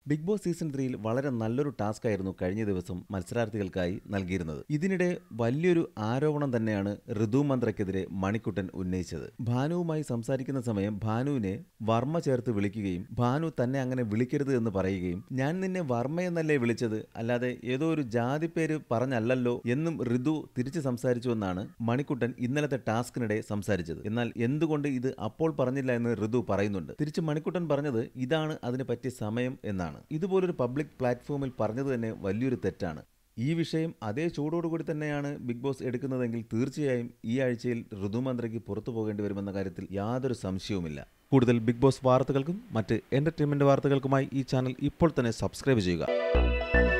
big boss season ത്രീയിൽ വളരെ നല്ലൊരു ടാസ്ക് ആയിരുന്നു കഴിഞ്ഞ ദിവസം മത്സരാർത്ഥികൾക്കായി നൽകിയിരുന്നത് ഇതിനിടെ വലിയൊരു ആരോപണം തന്നെയാണ് ഋതു മന്ത്രയ്ക്കെതിരെ മണിക്കുട്ടൻ ഉന്നയിച്ചത് ഭാനുവുമായി സംസാരിക്കുന്ന സമയം ഭാനുവിനെ വർമ്മ ചേർത്ത് വിളിക്കുകയും ഭാനു തന്നെ അങ്ങനെ വിളിക്കരുത് എന്ന് പറയുകയും ഞാൻ നിന്നെ വർമ്മയെന്നല്ലേ വിളിച്ചത് അല്ലാതെ ഏതോ ഒരു ജാതി പേര് പറഞ്ഞല്ലല്ലോ എന്നും ഋതു തിരിച്ചു സംസാരിച്ചുവെന്നാണ് മണിക്കുട്ടൻ ഇന്നലത്തെ ടാസ്കിനിടെ സംസാരിച്ചത് എന്നാൽ എന്തുകൊണ്ട് ഇത് അപ്പോൾ പറഞ്ഞില്ല എന്ന് ഋതു പറയുന്നുണ്ട് തിരിച്ച് മണിക്കുട്ടൻ പറഞ്ഞത് ഇതാണ് അതിന് പറ്റിയ സമയം എന്നാണ് ഇതുപോലൊരു പബ്ലിക് പ്ലാറ്റ്ഫോമിൽ പറഞ്ഞത് തന്നെ വലിയൊരു തെറ്റാണ് ഈ വിഷയം അതേ ചൂടോടുകൂടി തന്നെയാണ് ബിഗ് ബോസ് എടുക്കുന്നതെങ്കിൽ തീർച്ചയായും ഈ ആഴ്ചയിൽ ഋതുമന്ത്രയ്ക്ക് പുറത്തു പോകേണ്ടി വരുമെന്ന കാര്യത്തിൽ യാതൊരു സംശയവുമില്ല കൂടുതൽ ബിഗ് ബോസ് വാർത്തകൾക്കും മറ്റ് എന്റർടൈൻമെന്റ് വാർത്തകൾക്കുമായി ഈ ചാനൽ ഇപ്പോൾ തന്നെ സബ്സ്ക്രൈബ് ചെയ്യുക